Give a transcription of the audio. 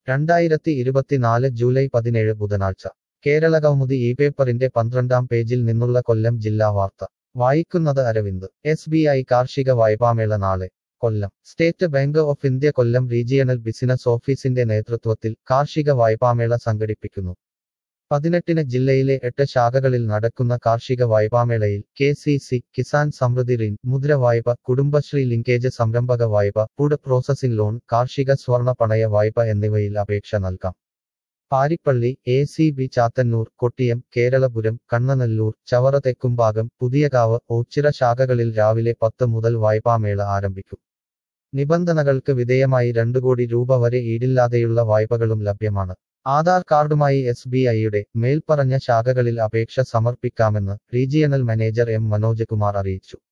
രണ്ടായിരത്തി ഇരുപത്തിനാല് ജൂലൈ പതിനേഴ് ബുധനാഴ്ച കേരളകൗമുദി ഈ പേപ്പറിന്റെ പന്ത്രണ്ടാം പേജിൽ നിന്നുള്ള കൊല്ലം ജില്ലാ വാർത്ത വായിക്കുന്നത് അരവിന്ദ് എസ് ബി ഐ കാർഷിക വായ്പാമേള നാളെ Kollam State Bank of India Kollam regional business ഓഫീസിന്റെ നേതൃത്വത്തിൽ കാർഷിക വായ്പാമേള സംഘടിപ്പിക്കുന്നു പതിനെട്ടിന് ജില്ലയിലെ എട്ട് ശാഖകളിൽ നടക്കുന്ന കാർഷിക വായ്പാമേളയിൽ K C C Kisan Samriddhi Rin മുദ്ര വായ്പ കുടുംബശ്രീ ലിങ്കേജ് സംരംഭക വായ്പ ഫുഡ് പ്രോസസിംഗ് ലോൺ കാർഷിക സ്വർണ്ണ പണയ വായ്പ എന്നിവയിൽ അപേക്ഷ നൽകാം Parippally A C B Chathannoor Kottiyam Keralapuram Kannanallur Chavara Thekkumbhagam Puthiyakavu Oachira ശാഖകളിൽ രാവിലെ പത്ത് മുതൽ വായ്പാമേള ആരംഭിക്കും നിബന്ധനകൾക്ക് വിധേയമായി രണ്ടു കോടി രൂപ വരെ ഈടില്ലാതെയുള്ള വായ്പകളും ലഭ്യമാണ് ആധാർ കാർഡുമായി എസ് ബി ഐയുടെ മേൽപ്പറഞ്ഞ ശാഖകളിൽ അപേക്ഷ സമർപ്പിക്കാമെന്ന് regional manager M Manoj Kumar അറിയിച്ചു